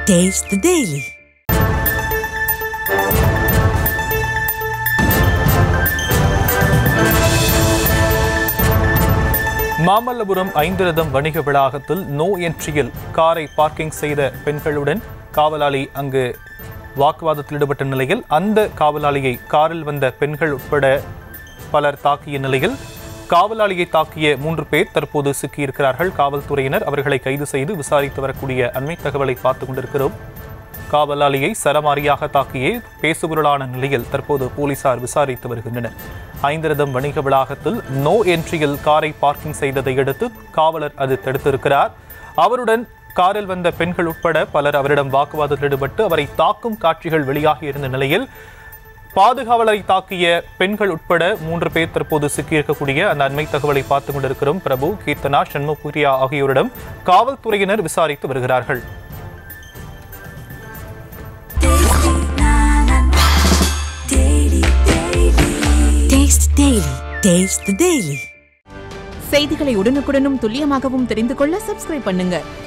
Taste the Daily. Mamallapuram ஐந்திரதம் வணிக வளாகத்தில் no என்ட்ரியில் காரை பார்க்கிங் செய்த பெண்களுடன் காவலாளி அங்கு வாக்குவாதத்தில் ஈடுபட்ட நிலையில் அந்த காவலாளியை காரில் வந்த பெண்கள் உட்பட பலர் தாக்கிய நிலையில் காவலாளியை தாக்கிய மூன்று பேர் தற்போது சிக்கியிருக்கிறார்கள் காவல்துறையினர் அவர்களை கைது செய்து விசாரித்து வரக்கூடிய அண்மை தகவலை பார்த்து கொண்டிருக்கிறோம் காவலாளியை சரமாரியாக தாக்கியே பேசுபொருளான நிலையில் தற்போது போலீசார் விசாரித்து வருகின்றனர் ஐந்திரதம் வணிக வளாகத்தில் நோ என்ட்ரியில் காரை பார்க்கிங் செய்ததை அடுத்து காவலர் அது தடுத்திருக்கிறார் அவருடன் காரில் வந்த பெண்கள் உட்பட பலர் அவரிடம் வாக்குவாதத்தில் ஈடுபட்டு அவரை தாக்கும் காட்சிகள் வெளியாகி இருந்த நிலையில் பாதுகாவலரை தாக்கிய பெண்கள் உட்பட மூன்று பேர் தற்போது சிக்கியிருக்கக்கூடிய அந்த அண்மை தகவலை பார்த்து கொண்டிருக்கிறோம் பிரபு கீர்த்தனா சண்முகபிரியா ஆகியோரிடம் காவல்துறையினர் விசாரித்து வருகிறார்கள் Taste the Daily. Taste the Daily. செய்திகளை உடனுக்குடனும் துல்லியமாகவும் தெரிந்து கொள்ள சப்ஸ்கிரைப் பண்ணுங்க